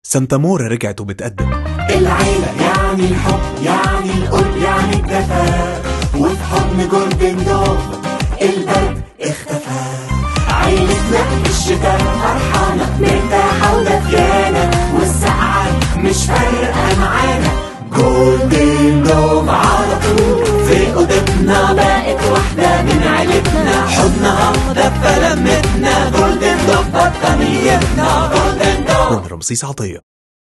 سانتا مورا رجعت وبتقدم العيلة يعني الحب يعني القرب يعني الدفا وفي حضن جولدن دوغ البرد اختفى عيلتنا في الشتاء فرحانة مرتاحة ودفيانة والسقعة مش فارقة معانا جولدن دوغ على طول في قلوبنا بقت واحدة من عيلتنا حضنها دفى لمتنا جولدن دوغ بطانيتنا جولدن دوغ من رمسيس عطية